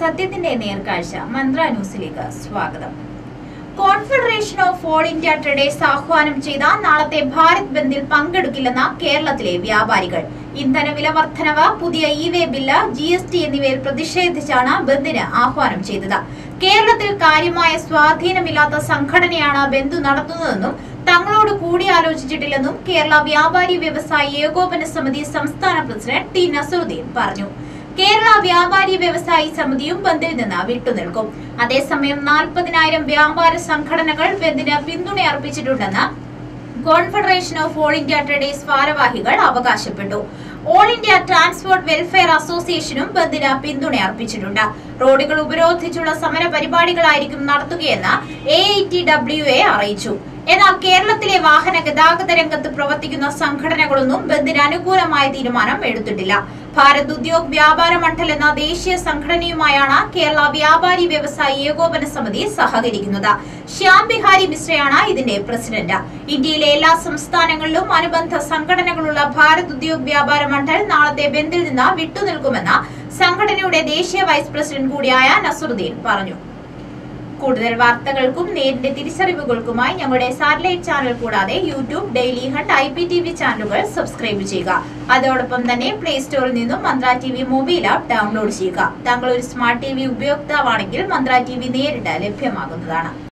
സത്യത്തിന്റെ നേർക്കാഴ്ച മന്ത്ര ന്യൂസിലേക്ക് സ്വാഗതം confederation of all India traders ആഹ്വാനം ചെയ്ത നാളത്തെ ഭാരത് ബന്ദിൽ പങ്കെടുക്കില്ലെന്ന കേരളത്തിലെ വ്യാപാരികൾ ഇന്ധന വില വർധനവ് പുതിയ e way bill G S T എന്നിവയിൽ പ്രതിഷേധിച്ചാണ് ബന്ദിന് ആഹ്വാനം ചെയ്തത് കേരളത്തിൽ കാര്യമായ സ്വാധീനമില്ലാത്ത സംഘടനയാണ് ബന്ധു നടത്തുന്നതെന്നും തങ്ങളോട് കൂടിയാലോചിച്ചിട്ടില്ലെന്നും കേരള വ്യാപാരി വ്യവസായി ഏകോപന സമിതി സംസ്ഥാന പ്രസിഡന്റ് ടി നസറുദ്ദീൻ പറഞ്ഞു കേരള വ്യാപാരി വ്യവസായി സമിതിയും ബന്ദിൽ നിന്ന് വിട്ടുനിൽക്കും അതേസമയം നാൽപ്പതിനായിരം വ്യാപാര സംഘടനകൾ ബന്ദിന് പിന്തുണ അർപ്പിച്ചിട്ടുണ്ടെന്ന് confederation of all India traders ഭാരവാഹികൾ അവകാശപ്പെട്ടു ഓൾ ഇന്ത്യ ട്രാൻസ്പോർട്ട് വെൽഫെയർ അസോസിയേഷനും ബന്ദിന് പിന്തുണ അർപ്പിച്ചിട്ടുണ്ട് റോഡുകൾ ഉപരോധിച്ചുള്ള സമര പരിപാടികളായിരിക്കും നടത്തുകയെന്ന് A I T W A അറിയിച്ചു എന്നാൽ കേരളത്തിലെ വാഹന ഗതാഗത രംഗത്ത് പ്രവർത്തിക്കുന്ന സംഘടനകളൊന്നും ബന്ദിന് അനുകൂലമായ തീരുമാനം എടുത്തിട്ടില്ല ഭാരത് ഉദ്യോഗ് വ്യാപാര മണ്ഡൽ എന്ന ദേശീയ സംഘടനയുമായാണ് കേരള വ്യാപാരി വ്യവസായി ഏകോപന സമിതി സഹകരിക്കുന്നത് ശ്യാം ബിഹാരി മിശ്രയാണ് ഇതിന്റെ പ്രസിഡന്റ് ഇന്ത്യയിലെ എല്ലാ സംസ്ഥാനങ്ങളിലും അനുബന്ധ സംഘടനകളുള്ള ഭാരത് ഉദ്യോഗ് വ്യാപാര മണ്ഡൽ നാളത്തെ ബന്ദിൽ നിന്ന് വിട്ടുനിൽക്കുമെന്ന് സംഘടനയുടെ ദേശീയ വൈസ് പ്രസിഡന്റ് കൂടിയായ നസറുദ്ദീൻ പറഞ്ഞു കൂടുതൽ വാർത്തകൾക്കും നേരിന്റെ തിരിച്ചറിവുകൾക്കുമായി ഞങ്ങളുടെ സാറ്റലൈറ്റ് ചാനൽ കൂടാതെ YouTube Daily Hunt I P T V ചാനലുകൾ സബ്സ്ക്രൈബ് ചെയ്യുക അതോടൊപ്പം തന്നെ പ്ലേ സ്റ്റോറിൽ നിന്നും Mantra T V mobile app download ചെയ്യുക താങ്കൾ ഒരു സ്മാർട്ട് ടി വി ഉപയോക്താവാണെങ്കിൽ മന്ത്ര ടി വി നേരിട്ട് ലഭ്യമാകുന്നതാണ്